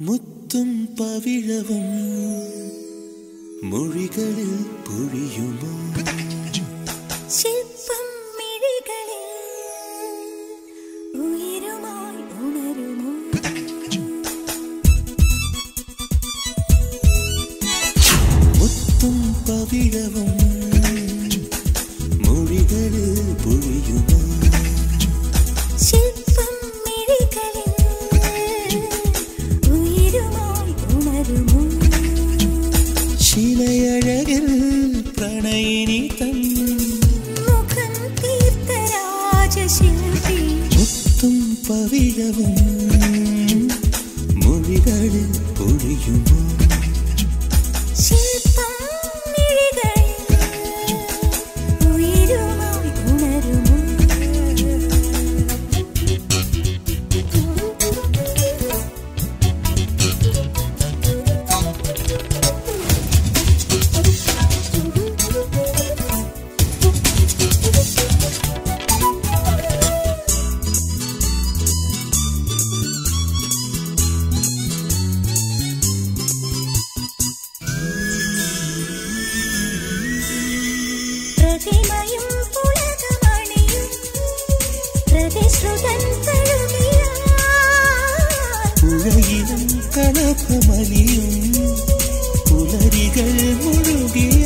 മുത്തും പവിഴവും മൊഴികളിൽ പൊഴിയുമോ ശില്പം മിഴികളിൽ ഉയരുമായി ഉണരുമോ മുത്തും പവിഴവും മൊഴികളിൽ പൊഴിയുമോ ശില്പം മിഴികളിൽ ഉയരുമായി ഉണരുമോ ശിലയഴകിൽ പ്രണയിനി തൻ മുഖം തീർത്ത രാജശില്പി മുത്തും പവിഴവും മൊഴികളിൽ പൊഴിയുമോ ശില്പം മിഴികളിൽ ഉയരുമായി ഉണരുമോ പ്രതിമയും പുളകമണിയും പ്രതിശ്രുതൻ തഴുകിയാൽ പുഴയിലും കലഭമലിയും പുലരികൾ മുഴുകിയ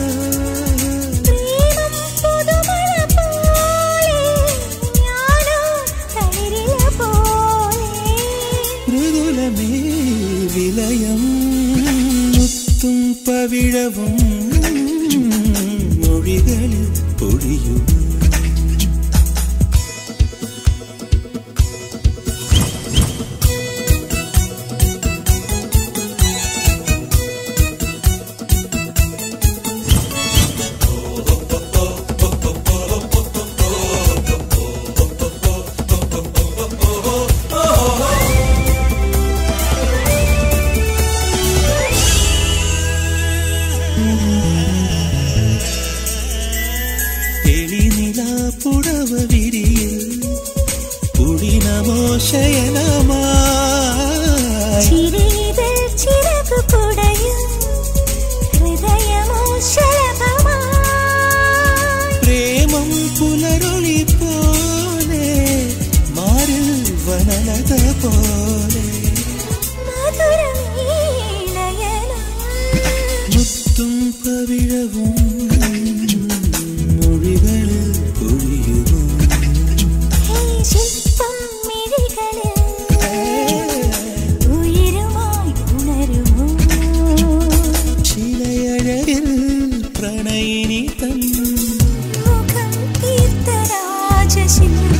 പ്രേമം പുതുമഴ പോലെ ഞാനോ തളിരില പോലെ മൃദുലമേ വിലയം മുത്തും പവിഴവും മൊഴികളിൽ പൊഴിയും എളിനില പുടവ വിരിയിൽ പുടിനമോ ശയനമായി ചിരിതൽ ചിറകു കുടയും ഹൃദയമോ ശലഭമായി പ്രേമം പുലരൊളി പോലെ മാറിൽ വനലത പോലെ മധുരമീളയനം മുത്തും പവിഴവും മൊഴികളിൽ പൊഴിയുമോ ശില്പം മിഴികളിൽ ഉയരുമായി ഉണരുമോ ശിലയഴകിൽ പ്രണയിനി തൻ മുഖം തീർത്ത രാജശില്പി